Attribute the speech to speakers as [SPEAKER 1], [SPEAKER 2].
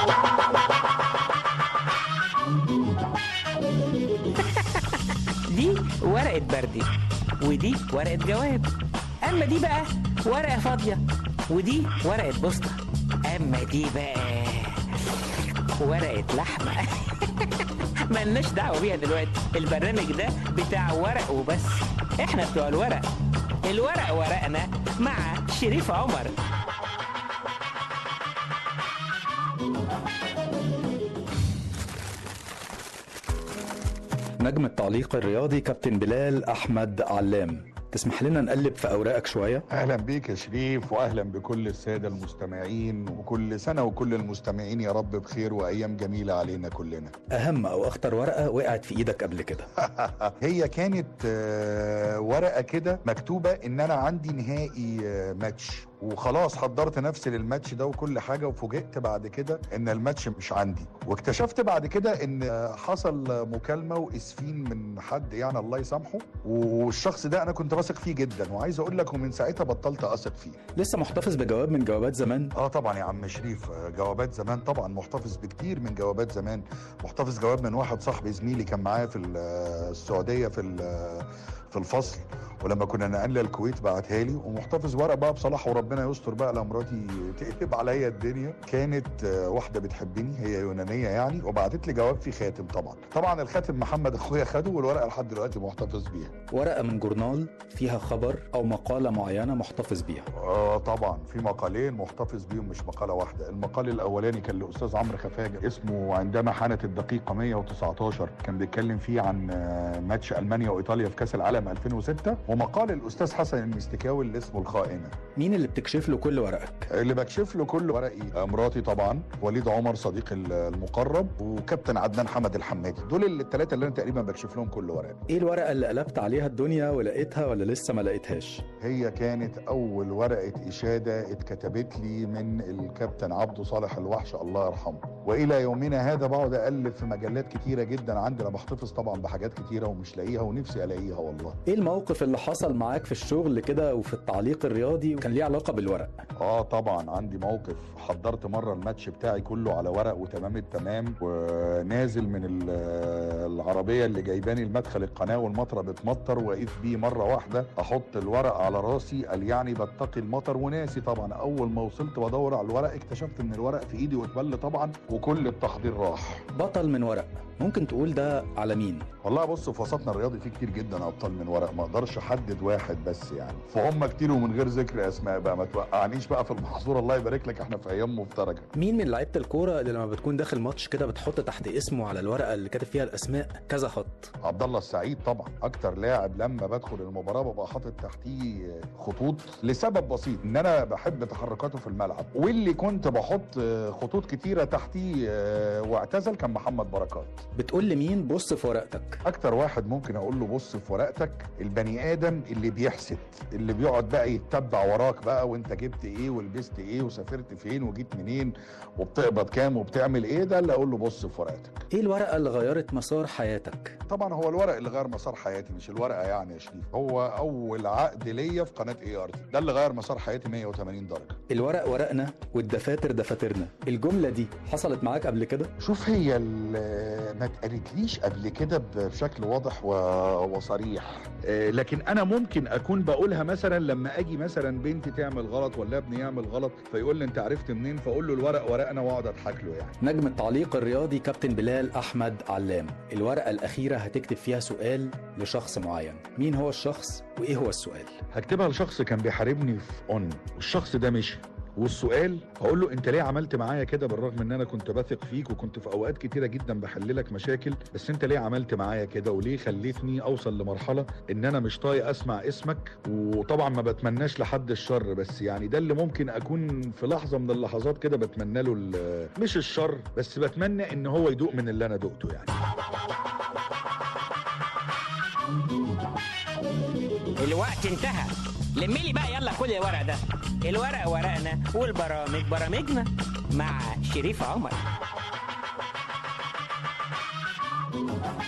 [SPEAKER 1] دي ورقة بردي ودي ورقة جواب أما دي بقى ورقة فاضية ودي ورقة بوسطة أما دي بقى ورقة لحمة ملناش دعوة بيها دلوقتي البرنامج ده بتاع ورق وبس احنا بتوع الورق الورق ورقنا مع شريف عمر
[SPEAKER 2] نجم التعليق الرياضي كابتن بلال احمد علام تسمح لنا نقلب في اوراقك شويه
[SPEAKER 3] اهلا بيك يا شريف واهلا بكل الساده المستمعين وكل سنه وكل المستمعين يا رب بخير وايام جميله علينا كلنا
[SPEAKER 2] اهم او اخطر ورقه وقعت في ايدك قبل كده
[SPEAKER 3] هي كانت آه، ورقه كده مكتوبه ان انا عندي نهائي آه، ماتش وخلاص حضرت نفسي للماتش ده وكل حاجه وفوجئت بعد كده ان الماتش مش عندي واكتشفت بعد كده ان آه، حصل مكالمه واسفين من حد يعني الله يسامحه والشخص ده انا كنت واثق فيه جدا وعايز اقول لك ومن ساعتها بطلت اثق فيه
[SPEAKER 2] لسه محتفظ بجواب من جوابات زمان
[SPEAKER 3] اه طبعا يا عم شريف آه، جوابات زمان طبعا محتفظ بكتير من جوابات زمان محتفظ جواب من واحد صاحبي زميلي كان معايا في ال- آه، السعوديه في ال- آه، في الفصل ولما كنا نقلنا الكويت بعتها لي ومحتفظ ورق بقى بصراحه وربنا يستر بقى لما مراتي تقلب عليا الدنيا كانت آه، واحده بتحبني هي يونانيه يعني وبعتت لي جواب فيه خاتم طبعا طبعا الخاتم محمد اخويا خده والورقه لحد دلوقتي محتفظ بيها
[SPEAKER 2] ورقه من جورنال فيها خبر او مقاله معينه محتفظ بيها
[SPEAKER 3] اه طبعا في مقالين محتفظ بيهم مش مقاله واحده المقال الاولاني كان لاستاذ عمرو خفاجه اسمه عندما حانت الدقيقه 119 كان بيتكلم فيه عن آه، ماتش المانيا وايطاليا في كاس العالم 2006 ومقال الاستاذ حسن المستكاوي اللي اسمه الخائنه
[SPEAKER 2] مين اللي بتكشف له كل ورقك
[SPEAKER 3] اللي بكشف له كل ورقي آه، مراتي طبعا وليد عمر صديقي ال- المقرب وكابتن عدنان حمد الحمادي دول الثلاثه اللي انا تقريبا بكشف لهم كل ورقي
[SPEAKER 2] ايه الورقه اللي قلبت عليها الدنيا ولقيتها ولا لسه ما لقيتهاش
[SPEAKER 3] هي كانت أول ورقة إشادة اتكتبت لي من الكابتن عبده صالح الوحش الله يرحمه وإلى يومنا هذا بقعد أقلب في مجلات كتيرة جدا عندي أنا بحتفظ طبعا بحاجات كتيرة ومش لاقيها ونفسي ألاقيها والله
[SPEAKER 2] ايه الموقف اللي حصل معاك في الشغل كده وفي التعليق الرياضي وكان ليه علاقه بالورق
[SPEAKER 3] آه طبعا عندي موقف حضرت مرة الماتش بتاعي كله على ورق وتمام التمام ونازل من ال- العربية اللي جايباني المدخل القناة والمطرة بتمطر واقف بيه مرة واحدة أحط الورق على راسي قال يعني بتقي المطر وناسي طبعا أول ما وصلت بدور على الورق اكتشفت إن الورق في إيدي واتبل طبعا وكل التحضير راح
[SPEAKER 2] بطل من ورق ممكن تقول ده على مين
[SPEAKER 3] والله بص في وسطنا الرياضي في كتير جدا ابطال من ورق ما اقدرش احدد واحد بس يعني فهم كتير ومن غير ذكر اسماء بقى ما توقعنيش بقى في المحظور الله يبارك لك احنا في ايام مفترجه
[SPEAKER 2] مين من لعيبه الكوره اللي لما بتكون داخل ماتش كده بتحط تحت اسمه على الورقه اللي كاتب فيها الاسماء كذا خط
[SPEAKER 3] عبد الله السعيد طبعا اكتر لاعب لما بدخل المباراه ببقى حاطط تحتيه خطوط لسبب بسيط ان انا بحب تحركاته في الملعب واللي كنت بحط خطوط كتيره تحتيه واعتزل كان محمد بركات
[SPEAKER 2] بتقول لمين بص في ورقتك
[SPEAKER 3] اكتر واحد ممكن اقول له بص في ورقتك البني ادم اللي بيحسد اللي بيقعد بقى يتبع وراك بقى وانت جبت ايه ولبست ايه وسافرت فين وجيت منين وبتقبض كام وبتعمل ايه ده اللي اقول له بص في ورقتك
[SPEAKER 2] ايه الورقه اللي غيرت مسار حياتك
[SPEAKER 3] طبعا هو الورق اللي غير مسار حياتي مش الورقه يعني يا شريف هو اول عقد ليا في قناه اي ار تي ده اللي غير مسار حياتي 180 درجه
[SPEAKER 2] الورق ورقنا والدفاتر دفاترنا الجمله دي حصلت معاك قبل كده
[SPEAKER 3] شوف هي ال- ما اتقالتليش قبل كده بشكل واضح و- وصريح آه، لكن انا ممكن اكون بقولها مثلا لما اجي مثلا بنتي تعمل غلط ولا ابني يعمل غلط فيقول لي انت عرفت منين فاقول له الورق ورقنا واقعد اضحك له يعني
[SPEAKER 2] نجم التعليق الرياضي كابتن بلال احمد علام الورقه الاخيره هتكتب فيها سؤال لشخص معين مين هو الشخص وايه هو السؤال
[SPEAKER 3] هكتبها لشخص كان بيحاربني في اون والشخص ده مشي والسؤال هقول له انت ليه عملت معايا كده بالرغم ان انا كنت بثق فيك وكنت في اوقات كتيره جدا بحللك مشاكل بس انت ليه عملت معايا كده وليه خليتني اوصل لمرحله ان انا مش طايق اسمع اسمك وطبعا ما بتمناش لحد الشر بس يعني ده اللي ممكن اكون في لحظه من اللحظات كده بتمنى له ال- مش الشر بس بتمنى ان هو يدوق من اللي انا دقته يعني
[SPEAKER 1] الوقت انتهى لمي لي بقى يلا كل الورق ده الورق ورقنا والبرامج برامجنا مع شريف عمر